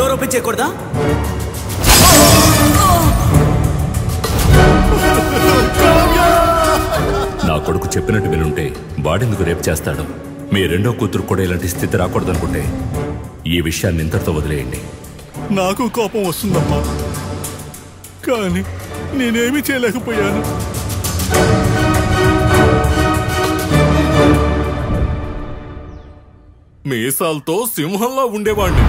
Door open చేయకూడదా నా కొడుకు చెప్పినట్టు వినుంటే వాడెందుకు రేపు చేస్తాడు మీ రెండో కూతురు కూడా ఇలాంటి స్థితి రాకూడదనుకుంటే ఈ విషయాన్ని ఇంతటితో వదిలేయండి నాకు కోపం వస్తుందమ్మా కానీ నేనేమీ చేయలేకపోయాను మీసాలతో సింహంలా ఉండేవాణ్ణి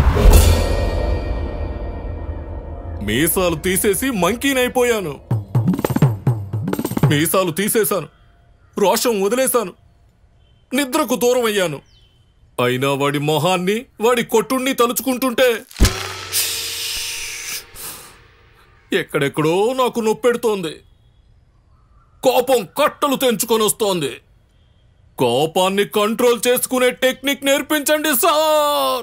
మీసాలు తీసేసి మంకీనైపోయాను మీసాలు తీసేశాను రోషం వదిలేశాను నిద్రకు దూరం అయ్యాను అయినా వాడి మొహాన్ని వాడి కొట్టుణ్ణి తలుచుకుంటుంటే ఎక్కడెక్కడో నాకు నొప్పెడుతోంది కోపం కట్టలు తెంచుకొని వస్తోంది కోపాన్ని కంట్రోల్ చేసుకునే టెక్నిక్ నేర్పించండి సార్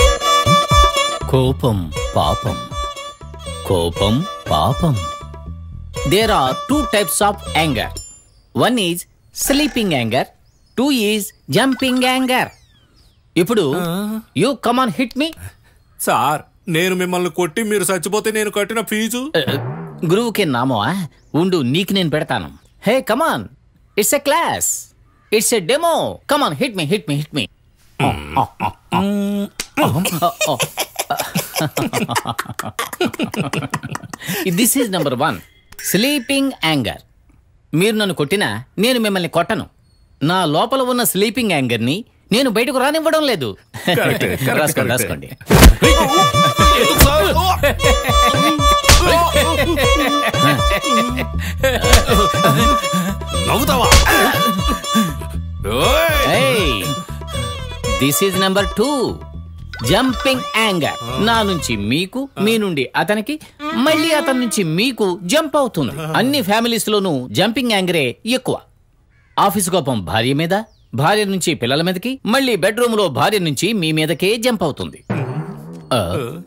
కోపం పాపం కోపం పాపం there are two types of anger one is sleeping anger two is jumping anger ఇప్పుడు you come on hit me sir నేను మిమ్మల్ని కొట్టి మీరు చచ్చిపోతే నేను కట్టిన ఫీజు గురువుకి నామో ఉండు నీకు నేను పెడతాను hey come on it's a class it's a demo come on hit me hit me hit me this is number one sleeping anger మీరు నన్ను కొట్టినా నేను మిమ్మల్ని కొట్టను నా లోపల ఉన్న స్లీపింగ్ యాంగర్ని నేను బయటకు రానివ్వడం లేదు రాసుకోండి రాసుకోండి నవ్వుతావా this is number two jumping anger నా నుంచి మీకు మీ నుండి అతనికి మళ్ళీ అతని నుంచి మీకు జంప్ అవుతుంది అన్ని ఫ్యామిలీస్ లోనూ జంపింగ్ యాంగరే ఎక్కువ ఆఫీస్ కోపం భార్య మీద భార్య నుంచి పిల్లల మీదకి మళ్ళీ బెడ్రూమ్ లో భార్య నుంచి మీ మీదకే జంప్ అవుతుంది ఆ.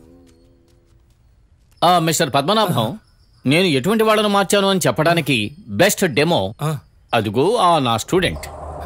ఆ, మిస్టర్ పద్మనాభం నేను ఎటువంటి వాళ్ళను మార్చాను అని చెప్పడానికి బెస్ట్ డెమో అదిగో ఆ నా స్టూడెంట్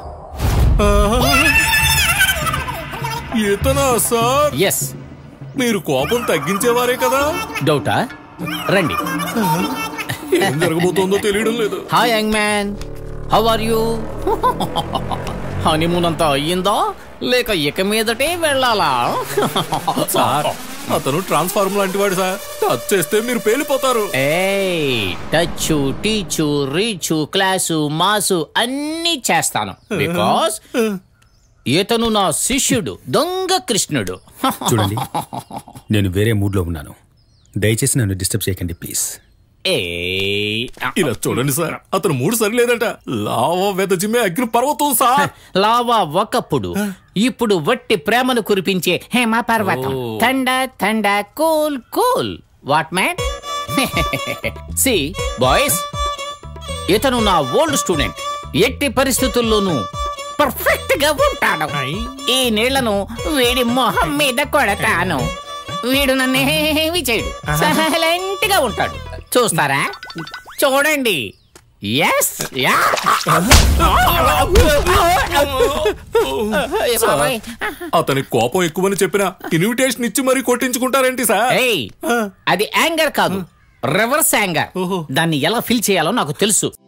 ఇతనా సార్ ఎస్ మీరు కోపం తగ్గించేవారే కదా డౌటా రండి ఏం జరగబోతోందో తెలియడం లేదు hi young man how are you honeymoon అంతా అయ్యిందా లేక ఇక మీదటే వెళ్ళాలా సార్ అతను ట్రాన్స్ఫార్మర్ లాంటి వాడు సార్ టచ్ చేస్తే మీరు పేలిపోతారు ఏయ్ touch teach reach class mass అన్నీ చేస్తాను బికాస్ ఇతను నా శిష్యుడు దొంగ కృష్ణుడు చూడండి నేను వేరే మూడ్లో ఉన్నాను దయచేసి నన్ను డిస్టర్బ్ చేయకండి ప్లీజ్ ఏయ్ ఇలా చూడండి సార్ అతను మూడు సరి లేదంట లావా వెదజిమ్మే అగ్ని పర్వతం సార్ లావా ఒకప్పుడు ఇప్పుడు వట్టి ప్రేమను కురిపించే హేమ పర్వతం తండ తండ cool cool what man see boys ఇతను నా ఓల్డ్ స్టూడెంట్ ఎట్టి పరిస్థితుల్లోనూ పర్ఫెక్ట్ గా ఉంటాడు ఈ నీళ్లను వీడి మొహం మీద కొడతాను వీడు నన్నేమి చేయడు సైలెంట్ గా ఉంటాడు చూస్తారా చూడండి ఎస్ యా సార్, అతని కోపం ఎక్కువని చెప్పిన ఇన్విటేషన్ ఇచ్చి మరీ కొట్టించుకుంటారేంటి సార్ ఏయ్ అది యాంగర్ కాదు రివర్స్ యాంగర్ దాన్ని ఎలా ఫిల్ చేయాలో నాకు తెలుసు